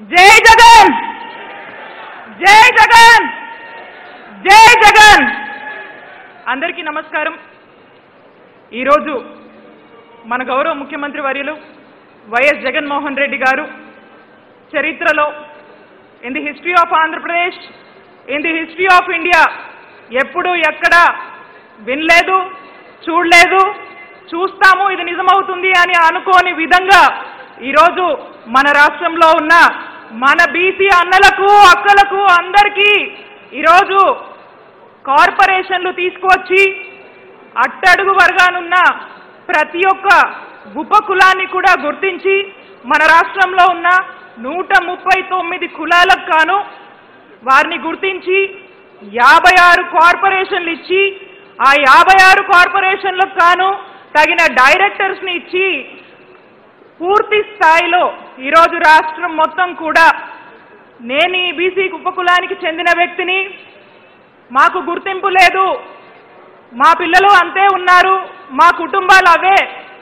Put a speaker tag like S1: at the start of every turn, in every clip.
S1: జై జగన్ జై జగన్ జై జగన్ అందరికీ నమస్కారం ఈరోజు మన గౌరవ ముఖ్యమంత్రి వర్యులు వైఎస్ జగన్మోహన్ రెడ్డి గారు చరిత్రలో in the history of Andhra Pradesh in the history of India ఎప్పుడు ఎక్కడ వినలేదు చూడలేదు చూస్తాము ఇది నిజమవుతుంది అని అనుకోని విధంగా ఈరోజు మన రాష్ట్రంలో ఉన్న మన బీసీ అన్నలకు అక్కలకు అందరికీ ఈరోజు కార్పొరేషన్లు తీసుకువచ్చి అట్టడుగు వర్గానున్న ప్రతి ఒక్క ఉప కులాన్ని కూడా గుర్తించి మన రాష్ట్రంలో ఉన్న నూట ముప్పై తొమ్మిది కులాలకు గాను వారిని గుర్తించి యాభై ఆరు కార్పొరేషన్లు ఇచ్చి ఆ యాభై ఆరు కార్పొరేషన్లకు గాను తగిన డైరెక్టర్స్ని ఇచ్చి పూర్తి స్థాయిలో ఈరోజు రాష్ట్రం మొత్తం కూడా నేను ఈ బీసీ ఉపకులానికి చెందిన వ్యక్తిని మాకు గుర్తింపు లేదు మా పిల్లలు అంతే ఉన్నారు మా కుటుంబాలు అవే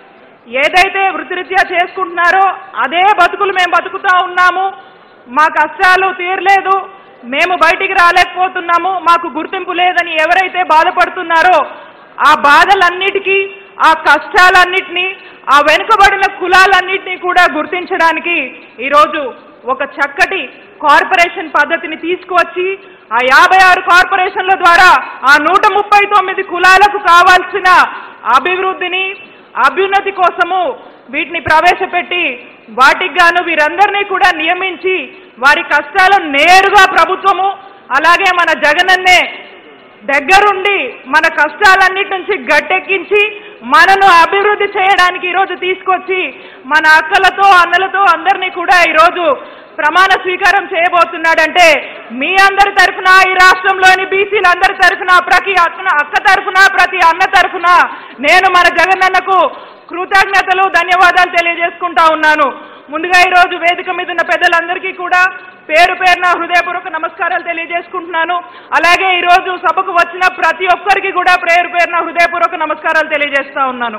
S1: ఏదైతే వృత్తిరీత్యా చేసుకుంటున్నారో అదే బతుకులు మేము బతుకుతా ఉన్నాము మా కష్టాలు తీరలేదు మేము బయటికి రాలేకపోతున్నాము మాకు గుర్తింపు లేదని ఎవరైతే బాధపడుతున్నారో ఆ బాధలన్నిటికీ ఆ కష్టాలన్నిటినీ ఆ వెనుకబడిన కులాలన్నిటినీ కూడా గుర్తించడానికి ఈరోజు ఒక చక్కటి కార్పొరేషన్ పద్ధతిని తీసుకువచ్చి ఆ యాభై ఆరు కార్పొరేషన్ల ద్వారా ఆ నూట ముప్పై తొమ్మిది కులాలకు కావాల్సిన అభివృద్ధిని అభ్యున్నతి కోసము వీటిని ప్రవేశపెట్టి వాటికి గాను వీరందరినీ కూడా నియమించి వారి కష్టాలను నేరుగా ప్రభుత్వము అలాగే మన జగనన్నే దగ్గరుండి మన కష్టాలన్నిటి నుంచి గట్టెక్కించి మనను అభివృద్ధి చేయడానికి ఈరోజు తీసుకొచ్చి మన అక్కలతో అన్నలతో అందరినీ కూడా ఈరోజు ప్రమాణ స్వీకారం చేయబోతున్నాడంటే మీ అందరి తరఫున ఈ రాష్ట్రంలోని బీసీలందరి తరఫున ప్రతి అక్క అక్క తరఫున ప్రతి అన్న తరఫున నేను మన జగనన్నకు కృతజ్ఞతలు ధన్యవాదాలు తెలియజేసుకుంటా ఉన్నాను ముందుగా ఈరోజు వేదిక మీద ఉన్న పెద్దలందరికీ కూడా పేరు పేరున హృదయపూర్వక నమస్కారాలు తెలియజేసుకుంటున్నాను అలాగే ఈరోజు సభకు వచ్చిన ప్రతి ఒక్కరికి కూడా పేరు పేరున హృదయపూర్వక నమస్కారాలు తెలియజేస్తా ఉన్నాను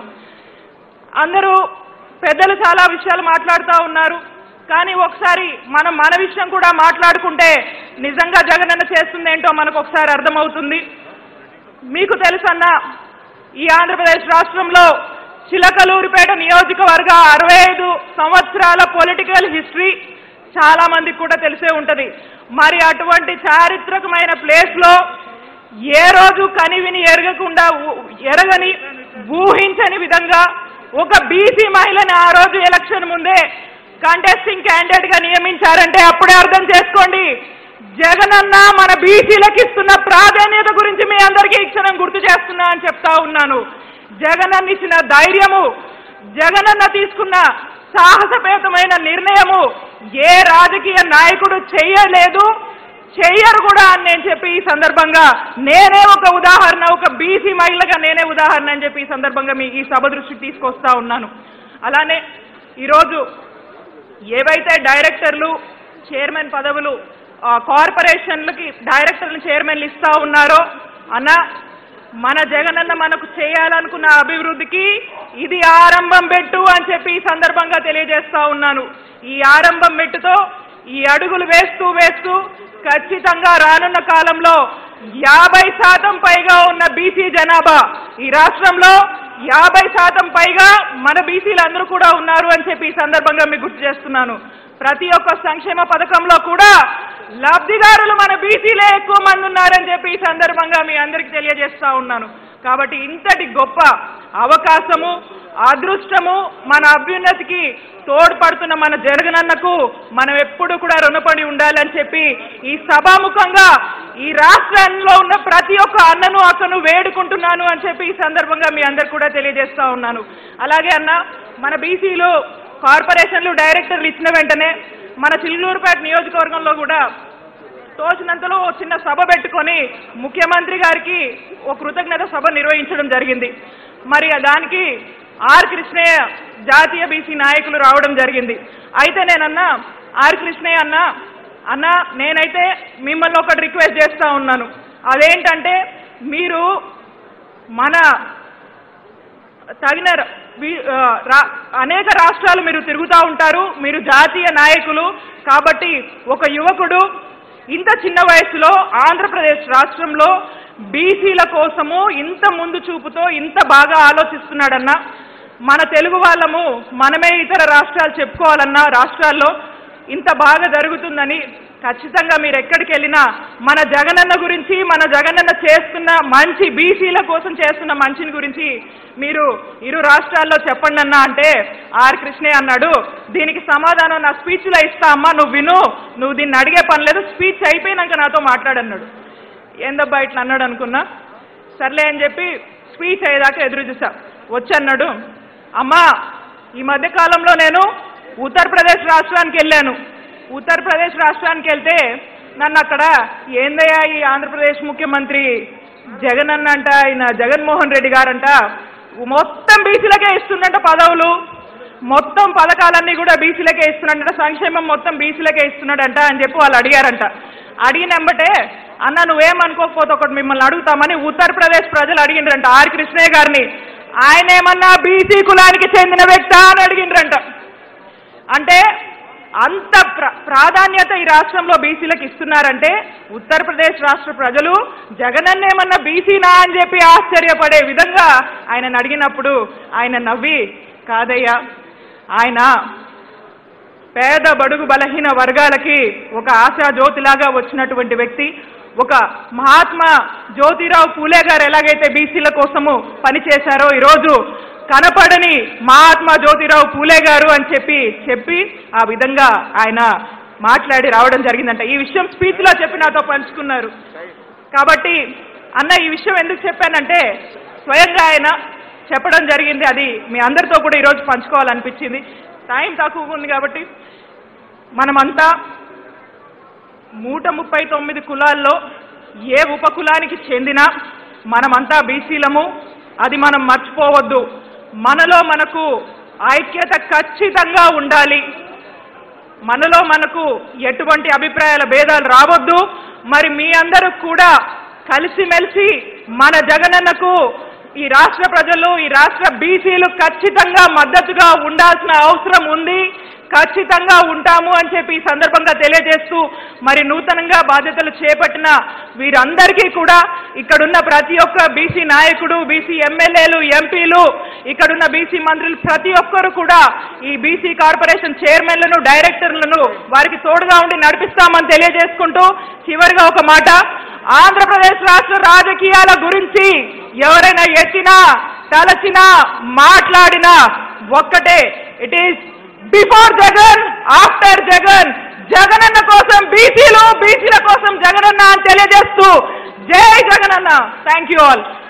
S1: అందరూ పెద్దలు చాలా విషయాలు మాట్లాడుతూ ఉన్నారు కానీ ఒకసారి మనం మన విషయం కూడా మాట్లాడుకుంటే నిజంగా జగనన్న చేస్తుంది ఏంటో మనకు ఒకసారి అర్థమవుతుంది మీకు తెలుసన్న ఈ ఆంధ్రప్రదేశ్ రాష్ట్రంలో చిలకలూరిపేట నియోజకవర్గ అరవై ఐదు సంవత్సరాల పొలిటికల్ హిస్టరీ చాలా మందికి కూడా తెలిసే ఉంటది మరి అటువంటి చారిత్రకమైన ప్లేస్లో ఏ రోజు కనివిని ఎరగకుండా ఊ- ఎరగని ఊహించని విధంగా ఒక బీసీ మహిళని ఆ రోజు ఎలక్షన్ ముందే కంటెస్టింగ్ క్యాండిడేట్ గా నియమించారంటే అప్పుడే అర్థం చేసుకోండి జగనన్న మన బీసీలకు ఇస్తున్న ప్రాధాన్యత గురించి మీ అందరికీ ఈ క్షణం గుర్తు చేస్తున్నా అని చెప్తా ఉన్నాను జగనన్న ఇచ్చిన ధైర్యము జగనన్న తీసుకున్న సాహసపేతమైన నిర్ణయము ఏ రాజకీయ నాయకుడు చెయ్యలేదు చెయ్యరు కూడా అని నేను చెప్పి ఈ సందర్భంగా నేనే ఒక ఉదాహరణ ఒక బీసీ మహిళగా నేనే ఉదాహరణ అని చెప్పి ఈ సందర్భంగా మీ ఈ సభ దృష్టికి తీసుకొస్తా ఉన్నాను అలానే ఈరోజు ఏవైతే డైరెక్టర్లు చైర్మన్ పదవులు ఆ, కార్పొరేషన్లకి డైరెక్టర్లు చైర్మన్లు ఇస్తా ఉన్నారో అన్న మన జగనన్న మనకు చేయాలనుకున్న అభివృద్ధికి ఇది ఆరంభం పెట్టు అని చెప్పి ఈ సందర్భంగా తెలియజేస్తా ఉన్నాను ఈ ఆరంభం మెట్టుతో ఈ అడుగులు వేస్తూ వేస్తూ ఖచ్చితంగా రానున్న కాలంలో యాభై శాతం పైగా ఉన్న బీసీ జనాభా ఈ రాష్ట్రంలో యాభై శాతం పైగా మన బీసీలు కూడా ఉన్నారు అని చెప్పి ఈ సందర్భంగా మీకు గుర్తు చేస్తున్నాను ప్రతి ఒక్క సంక్షేమ పథకంలో కూడా లబ్ధిదారులు మన బీసీలే ఎక్కువ మంది ఉన్నారని చెప్పి ఈ సందర్భంగా మీ అందరికీ తెలియజేస్తా ఉన్నాను కాబట్టి ఇంతటి గొప్ప అవకాశము అదృష్టము మన అభ్యున్నతికి తోడ్పడుతున్న మన జగనన్నకు మనం ఎప్పుడు కూడా రుణపడి ఉండాలని చెప్పి ఈ సభాముఖంగా ఈ రాష్ట్రంలో ఉన్న ప్రతి ఒక్క అన్నను అక్కను వేడుకుంటున్నాను అని చెప్పి ఈ సందర్భంగా మీ అందరు కూడా తెలియజేస్తా ఉన్నాను అలాగే అన్న మన బీసీలు కార్పొరేషన్లు డైరెక్టర్లు ఇచ్చిన వెంటనే మన చిల్లూరుపేట నియోజకవర్గంలో కూడా తోచినంతలో ఓ చిన్న సభ పెట్టుకొని ముఖ్యమంత్రి గారికి ఓ కృతజ్ఞత సభ నిర్వహించడం జరిగింది మరి దానికి ఆర్ కృష్ణయ్య జాతీయ బీసీ నాయకులు రావడం జరిగింది అయితే నేనన్నా ఆర్ కృష్ణయ్య అన్న అన్న నేనైతే మిమ్మల్ని ఒకటి రిక్వెస్ట్ చేస్తా ఉన్నాను అదేంటంటే మీరు మన తగిన వి- ఆ, రా- అనేక రాష్ట్రాలు మీరు తిరుగుతూ ఉంటారు మీరు జాతీయ నాయకులు కాబట్టి ఒక యువకుడు ఇంత చిన్న వయసులో ఆంధ్రప్రదేశ్ రాష్ట్రంలో బీసీల కోసము ఇంత ముందు చూపుతో ఇంత బాగా ఆలోచిస్తున్నాడన్నా మన తెలుగు వాళ్ళము మనమే ఇతర రాష్ట్రాలు చెప్పుకోవాలన్నా రాష్ట్రాల్లో ఇంత బాగా జరుగుతుందని ఖచ్చితంగా మీరు ఎక్కడికి వెళ్ళినా మన జగనన్న గురించి మన జగనన్న చేస్తున్న మంచి బీసీల కోసం చేస్తున్న మంచిని గురించి మీరు ఇరు రాష్ట్రాల్లో చెప్పండి అన్నా అంటే ఆర్ కృష్ణయ్య అన్నాడు దీనికి సమాధానం నా స్పీచ్లో ఇస్తా అమ్మా నువ్వు విను నువ్వు దీన్ని అడిగే పని లేదు స్పీచ్ అయిపోయినాక నాతో మాట్లాడన్నాడు ఏందబ్బా ఇట్లా అన్నాడు అనుకున్నా సర్లే అని చెప్పి స్పీచ్ అయ్యేదాకా ఎదురు చూసా వచ్చన్నాడు అమ్మా ఈ మధ్య కాలంలో నేను ఉత్తరప్రదేశ్ రాష్ట్రానికి వెళ్ళాను ఉత్తరప్రదేశ్ రాష్ట్రానికి వెళ్తే నన్ను అక్కడ ఏందయ్యా ఈ ఆంధ్రప్రదేశ్ ముఖ్యమంత్రి జగన్ అన్న అంట ఆయన జగన్మోహన్ రెడ్డి గారంట మొత్తం బీసీలకే ఇస్తుండంట పదవులు మొత్తం పథకాలన్నీ కూడా బీసీలకే ఇస్తున్నాడంట సంక్షేమం మొత్తం బీసీలకే ఇస్తున్నాడంట అని చెప్పి వాళ్ళు అడిగారంట అడిగినంబటే అన్న నువ్వేమనుకోకపోతే ఒకటి మిమ్మల్ని అడుగుతామని ఉత్తరప్రదేశ్ ప్రజలు అడిగిండ్రంట ఆర్ కృష్ణయ్య గారిని ఆయన ఏమన్నా బీసీ కులానికి చెందిన వ్యక్త అని అడిగిండ్రంట అంటే అంత ప్ర ప్రాధాన్యత ఈ రాష్ట్రంలో బీసీలకు ఇస్తున్నారంటే ఉత్తరప్రదేశ్ రాష్ట్ర ప్రజలు జగనన్న ఏమన్నా బీసీనా అని చెప్పి ఆశ్చర్యపడే విధంగా ఆయనను అడిగినప్పుడు ఆయన నవ్వి కాదయ్యా ఆయన పేద బడుగు బలహీన వర్గాలకి ఒక ఆశా జ్యోతిలాగా వచ్చినటువంటి వ్యక్తి ఒక మహాత్మా జ్యోతిరావు పూలే గారు ఎలాగైతే బీసీల కోసము పనిచేశారో ఈరోజు కనపడని మహాత్మా జ్యోతిరావు పూలే గారు అని చెప్పి చెప్పి ఆ విధంగా ఆయన మాట్లాడి రావడం జరిగిందంట ఈ విషయం స్పీచ్లో చెప్పి నాతో పంచుకున్నారు కాబట్టి అన్న ఈ విషయం ఎందుకు చెప్పానంటే స్వయంగా ఆయన చెప్పడం జరిగింది అది మీ అందరితో కూడా ఈరోజు పంచుకోవాలనిపించింది టైం తక్కువగా ఉంది కాబట్టి మనమంతా నూట ముప్పై తొమ్మిది కులాల్లో ఏ ఉపకులానికి చెందినా మనమంతా బీసీలము అది మనం మర్చిపోవద్దు మనలో మనకు ఐక్యత ఖచ్చితంగా ఉండాలి మనలో మనకు ఎటువంటి అభిప్రాయాల భేదాలు రావద్దు మరి మీ అందరూ కూడా కలిసిమెలిసి మన జగనన్నకు ఈ రాష్ట్ర ప్రజలు ఈ రాష్ట్ర బీసీలు ఖచ్చితంగా మద్దతుగా ఉండాల్సిన అవసరం ఉంది ఖచ్చితంగా ఉంటాము అని చెప్పి ఈ సందర్భంగా తెలియజేస్తూ మరి నూతనంగా బాధ్యతలు చేపట్టిన వీరందరికీ కూడా ఇక్కడున్న ప్రతి ఒక్క బీసీ నాయకుడు బీసీ ఎమ్మెల్యేలు ఎంపీలు ఇక్కడున్న బీసీ మంత్రులు ప్రతి ఒక్కరు కూడా ఈ బీసీ కార్పొరేషన్ చైర్మన్లను డైరెక్టర్లను వారికి తోడుగా ఉండి నడిపిస్తామని తెలియజేసుకుంటూ చివరిగా ఒక మాట ఆంధ్రప్రదేశ్ రాష్ట్ర రాజకీయాల గురించి ఎవరైనా ఎత్తినా తలచినా మాట్లాడినా ఒక్కటే it is before Jagan after Jagan జగనన్న కోసం బీసీలు బీసీల కోసం జగనన్న అని తెలియజేస్తూ జై జగనన్న థ్యాంక్ యూ ఆల్